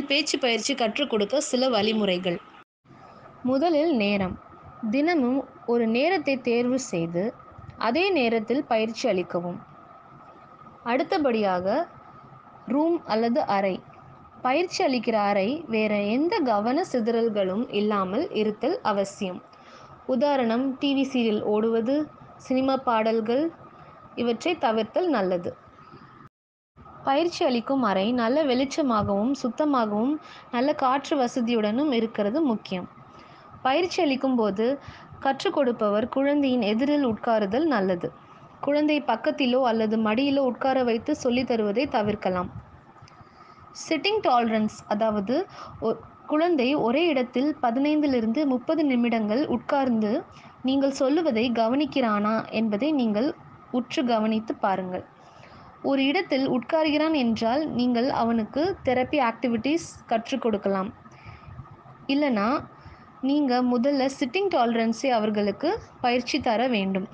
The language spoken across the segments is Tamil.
வீட்டில் பேச்சு பயிற்சி கற்றுக் கொடுக்க சில வழிமுறைகள் முதலில் நேரம் தினமும் ஒரு நேரத்தை தேர்வு செய்து அதே நேரத்தில் பயிற்சி அளிக்கவும் அடுத்தபடியாக ரூம் அல்லது அறை பயிற்சி அளிக்கிற அறை வேற எந்த கவன சிதறல்களும் இல்லாமல் இருத்தல் அவசியம் உதாரணம் டிவி சீரியல் ஓடுவது சினிமா பாடல்கள் இவற்றை தவிர்த்தல் நல்லது பயிற்சி அளிக்கும் அறை நல்ல வெளிச்சமாகவும் சுத்தமாகவும் நல்ல காற்று வசதியுடனும் இருக்கிறது முக்கியம் பயிற்சி அளிக்கும் போது கற்றுக் கொடுப்பவர் குழந்தையின் எதிரில் உட்காருதல் நல்லது குழந்தை பக்கத்திலோ அல்லது மடியிலோ உட்கார வைத்து சொல்லித் தருவதை தவிர்க்கலாம் சிட்டிங் டாலரன்ஸ் அதாவது ஒ- குழந்தை ஒரே இடத்தில் பதினைந்திலிருந்து முப்பது நிமிடங்கள் உட்கார்ந்து நீங்கள் சொல்லுவதை கவனிக்கிறானா என்பதை நீங்கள் உற்று கவனித்து பாருங்கள் ஒரு இடத்தில் உட்கார்கிறான் என்றால் நீங்கள் அவனுக்கு தெரப்பி ஆக்டிவிட்டீஸ் கற்றுக் கொடுக்கலாம் இல்லைனா நீங்கள் முதல்ல சிட்டிங் டாலரன்ஸை அவர்களுக்கு பயிற்சி தர வேண்டும்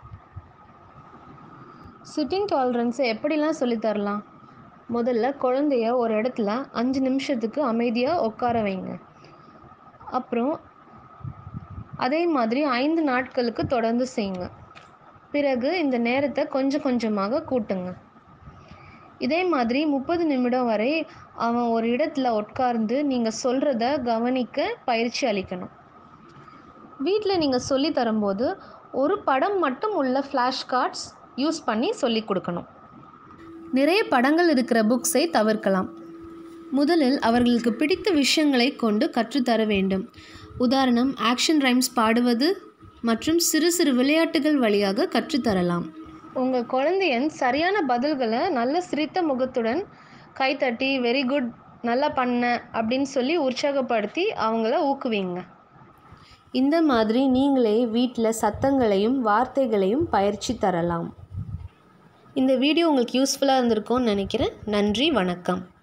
சிட்டிங் டாலரன்ஸை எப்படிலாம் சொல்லித் தரலாம் முதல்ல குழந்தைய ஒரு இடத்துல அஞ்சு நிமிஷத்துக்கு அமைதியாக உட்கார வைங்க அப்புறம் அதே மாதிரி ஐந்து நாட்களுக்கு தொடர்ந்து செய்யுங்க பிறகு இந்த நேரத்தை கொஞ்சம் கொஞ்சமாக கூட்டுங்க இதே மாதிரி முப்பது நிமிடம் வரை அவன் ஒரு இடத்துல உட்கார்ந்து நீங்கள் சொல்கிறத கவனிக்க பயிற்சி அளிக்கணும் வீட்டில் நீங்கள் சொல்லி தரும்போது ஒரு படம் மட்டும் உள்ள ஃப்ளாஷ் கார்ட்ஸ் யூஸ் பண்ணி சொல்லி கொடுக்கணும் நிறைய படங்கள் இருக்கிற புக்ஸை தவிர்க்கலாம் முதலில் அவர்களுக்கு பிடித்த விஷயங்களை கொண்டு கற்றுத்தர வேண்டும் உதாரணம் ஆக்ஷன் ரைம்ஸ் பாடுவது மற்றும் சிறு சிறு விளையாட்டுகள் வழியாக கற்றுத்தரலாம் உங்கள் குழந்தையன் சரியான பதில்களை நல்ல சிரித்த முகத்துடன் கைத்தட்டி வெரி குட் நல்லா பண்ண அப்படின்னு சொல்லி உற்சாகப்படுத்தி அவங்கள ஊக்குவிங்க இந்த மாதிரி நீங்களே வீட்டில் சத்தங்களையும் வார்த்தைகளையும் பயிற்சி தரலாம் இந்த வீடியோ உங்களுக்கு யூஸ்ஃபுல்லாக இருந்திருக்கும்னு நினைக்கிறேன் நன்றி வணக்கம்